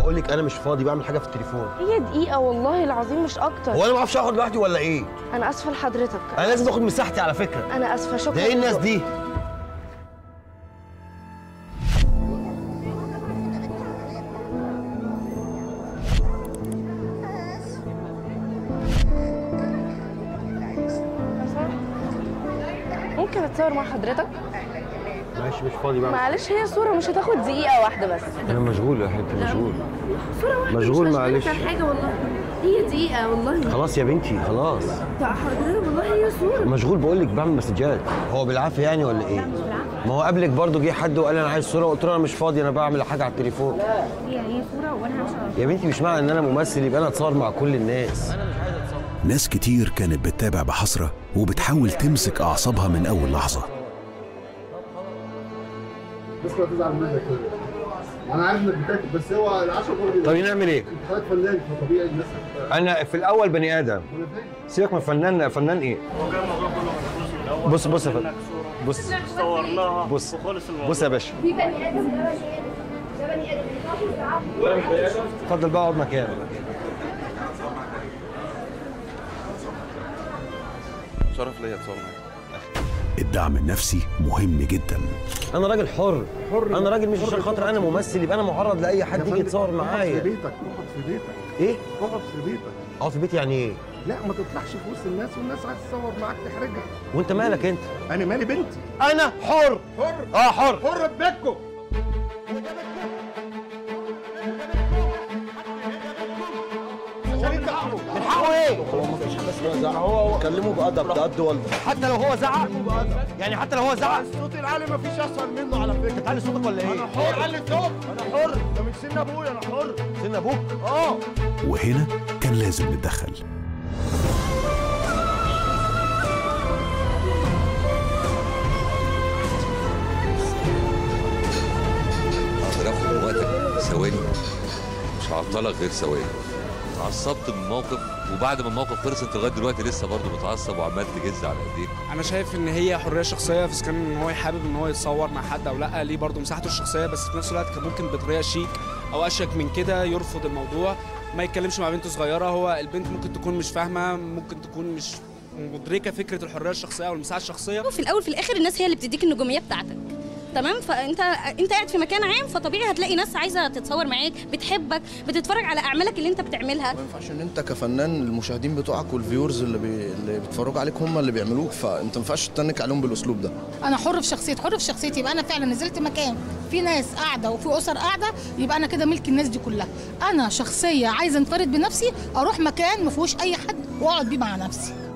بقول لك انا مش فاضي بعمل حاجه في التليفون هي دقيقة والله العظيم مش أكتر هو انا ما اعرفش اقعد لوحدي ولا ايه أنا آسفة لحضرتك انا لازم اخد مساحتي على فكره أنا آسفة شكرا ده ايه الناس دي ممكن أتصور مع حضرتك؟ ماشي مش فاضي بقى معلش هي صورة مش هتاخد دقيقة واحدة بس انا مشغول يا حبيبتي مشغول صورة واحدة مشغول مش معلش. هشغلك عن حاجة والله هي دقيقة والله خلاص يا بنتي خلاص بتاع حضرتك والله هي صورة مشغول بقول لك بعمل مسجات هو بالعافيه يعني ولا ايه ما هو قبلك برضه جه حد وقال لي انا عايز صوره قلت له انا مش فاضي انا بعمل حاجه على التليفون هي هي صورة وانا مش يا بنتي مش معنى ان انا ممثل يبقى انا اتصور مع كل الناس ناس كتير كانت بتتابع بحسرة وبتحاول تمسك أعصابها من أول لحظة بس لا تزعل منك انا عارف انك بتاكل بس هو العشاء برضه طب نعمل ايه انت حضرتك فنان فطبيعي الناس هت- انا في الاول بني ادم انا فاهم سيبك من فنان فنان ايه بص بص يا فندم بص صورناها بص وخلص الموضوع بص يا باشا في بني ادم ده بني ادم ده بني ادم اتفضل بقى اقعد مكانك شرف ليا اتصور معاك الدعم النفسي مهم جدا انا راجل حر حر انا راجل مش حر عشان خاطر انا طبعاً. ممثل يبقى انا معرض لاي حد يجي يتصور اقعد في معايا بيتك اقعد في بيتك ايه اقعد في بيتك اقعد في بيتي يعني ايه لا ما تطلعش في وسط الناس والناس عايز تصور معاك تحرجها وانت مالك انت انا مالي بنتي انا حر حر اه حر حر ببيتكم من حقه ايه هو ما فيش حاجه اسمها زعق هو كلمه بادب ده قد والده حتى لو هو زعق يعني حتى لو هو زعق الصوت العالي ما فيش اسهل منه على فكره تعلي صوتك ولا ايه حر علي الصوت انا حر ده من سن ابويا انا حر سن ابوك اه وهنا كان لازم نتدخل اقدر اخد من وقتك ثواني مش هعطلك غير ثواني اتعصبت من الموقف وبعد ما الموقف خلص انت لغايه دلوقتي لسه برضه متعصب وعمال تجز على ايديك انا شايف ان هي حريه شخصيه بس كان ان هو حابب ان هو يتصور مع حد او لا ليه برضه مساحته الشخصيه بس في نفس الوقت كان ممكن بطريقه شيك او اشيك من كده يرفض الموضوع ما يتكلمش مع بنت صغيره هو البنت ممكن تكون مش فاهمه ممكن تكون مش مدركه فكره الحريه الشخصيه او المساحه الشخصيه وفي الاول في الاخر الناس هي اللي بتديك النجوميه بتاعتك تمام فانت انت قاعد في مكان عام فطبيعي هتلاقي ناس عايزه تتصور معاك بتحبك بتتفرج على اعمالك اللي انت بتعملها ما ينفعش ان انت كفنان المشاهدين بتوعك والفيورز اللي بي... اللي بيتفرجوا عليك هم اللي بيعملوك فانت ما ينفعش تتنك عليهم بالاسلوب ده انا حر في شخصيتي حر في شخصيتي يبقى انا فعلا نزلت مكان في ناس قاعده وفي اسر قاعده يبقى انا كده ملك الناس دي كلها انا شخصيه عايزه انفرد بنفسي اروح مكان ما فيهوش اي حد واقعد بيه مع نفسي